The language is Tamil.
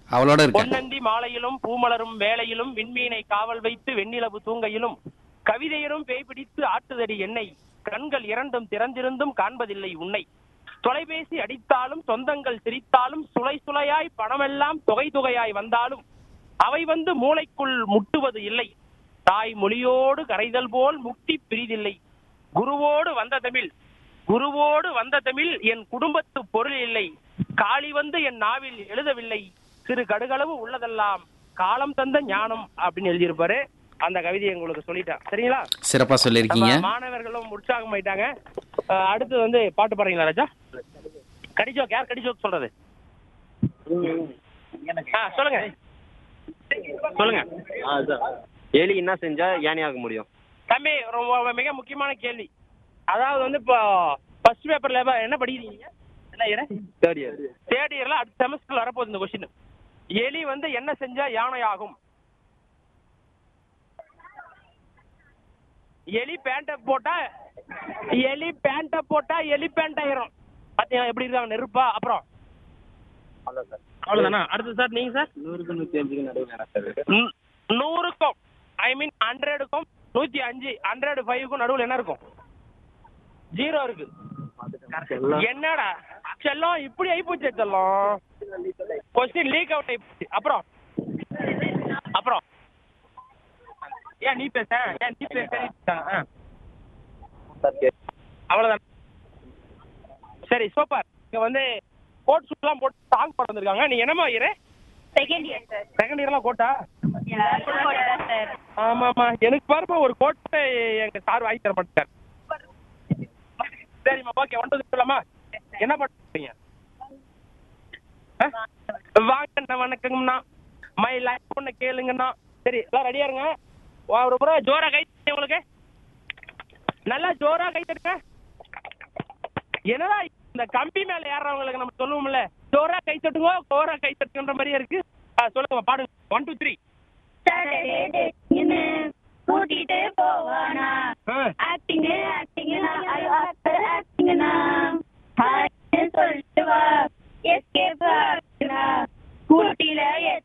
அவளோட இருக்கேன் பொன்னந்தி மாலையிலும் பூமலரும் வேளையிலும் விண்மீனை காவல் வைத்து வெண்ணிலவு தூங்கையிலும் கவிதையரும் பேய் பிடித்து ஆட்டுதடி என்னை கண்கள் இரண்டும் திறந்திருந்தும் காண்பதில்லை உன்னை தொலைபேசி அடித்தாலும் சொந்தங்கள் சிரித்தாலும் சுளை சுளையாய் பணமெல்லாம் தொகை தொகையாய் வந்தாலும் அவை வந்து மூளைக்குள் முட்டுவது இல்லை தாய் மொழியோடு கரைதல் போல் முக்தி பிரிதில்லை குருவோடு வந்த தமிழ் குருவோடு வந்த தமிழ் என் குடும்பத்து பொருள் இல்லை காளி வந்து என் நாவில் எழுதவில்லை சிறு கடுகளவு உள்ளதெல்லாம் காலம் தந்த ஞானம் அப்படின்னு எழுதியிருப்பாரு அந்த கவிதையை உங்களுக்கு சொல்லிட்டேன் சரிங்களா சிறப்பா சொல்லியிருக்கீங்க நம்ம மாணவர்களும் உற்சாகம் ஆயிட்டாங்க அஹ் அடுத்து வந்து பாட்டு பாடுறீங்களா ராஜா கடிஜோக் யார் கடிஜோக் சொல்றது ஆ, சொல்லுங்க சொல்லுங்க எலி என்ன செஞ்சா யானையாக முடியும் தம்பி ரொம்ப மிக முக்கியமான கேள்வி அதாவது வந்து இப்போ ஃபர்ஸ்ட் பேப்பர்ல என்ன படிக்கிறீங்க என்ன இயர் தேர்ட் இயர் தேர்ட் இயர்ல அடுத்த செமஸ்டர்ல வரப்போகுது இந்த கொஸ்டின் எலி வந்து என்ன செஞ்சா யானை ஆகும் எலி பேண்ட போட்டா எலி பேண்ட போட்டா எலி பேண்ட் ஆயிரும் பாத்தீங்களா எப்படி இருக்காங்க நெருப்பா அப்புறம் அவ்வளவுதானா அடுத்து சார் நீங்க சார் நூறுக்கு நூற்றி அஞ்சுக்கு நடுவில் சார் நூ- நூறுக்கும் ஐ மீன் ஹண்ட்ரடுக்கும் நூத்தி அஞ்சு ஹண்ட்ரட் ஃபைவ்க்கும் நடுவில் என்ன இருக்கும் ஜீரோ இருக்கு என்னடா செல்லம் இப்படி ஆயிப்போச்சு செல்லம் கொஸ்டின் லீக் அவுட் ஆயிப்போச்சு அப்புறம் அப்புறம் ஏன் நீ பேச ஏன் நீ பேச நீ பேச ஆ. அவ்வளவுதான் சரி சூப்பர் இங்க வந்து கோட் ஷூட்லாம் போட்டு சாங் பாட வந்திருக்காங்க நீ என்னமா இரு செகண்ட் இயர் சார் செகண்ட் இயர்லாம் கோட்டா எல்லாருக்கும் போட்டா சார் ஆமாமா எனக்கு பாருப்பா ஒரு கோட்டை எங்க சார் வாங்கி தர மாட்டார் சரிம்மா ஓகே ஒன் டூ சொல்லலாமா என்ன பண்ணுறீங்க வாங்கண்ணா வணக்கங்கண்ணா மை லைஃப் ஒன்று கேளுங்கண்ணா சரி எல்லாம் ரெடியா இருங்க வா, ஒரு முறை ஜோரா கை தட்டுங்க உங்களுக்கு நல்லா ஜோரா கை தட்டுங்க என்னடா இந்த கம்பி மேல ஏறுறவங்களுக்கு நம்ம சொல்லுவோம்ல ஜோரா கை தட்டுங்க ஜோரா கை தட்டுன்ற மாதிரியே இருக்கு ஆ, சொல்லுங்க பாடுங்க ஒன் டூ த்ரீ சாட்டர்டே என்ன கூட்டிட்டு போவானா ஆ அக்கா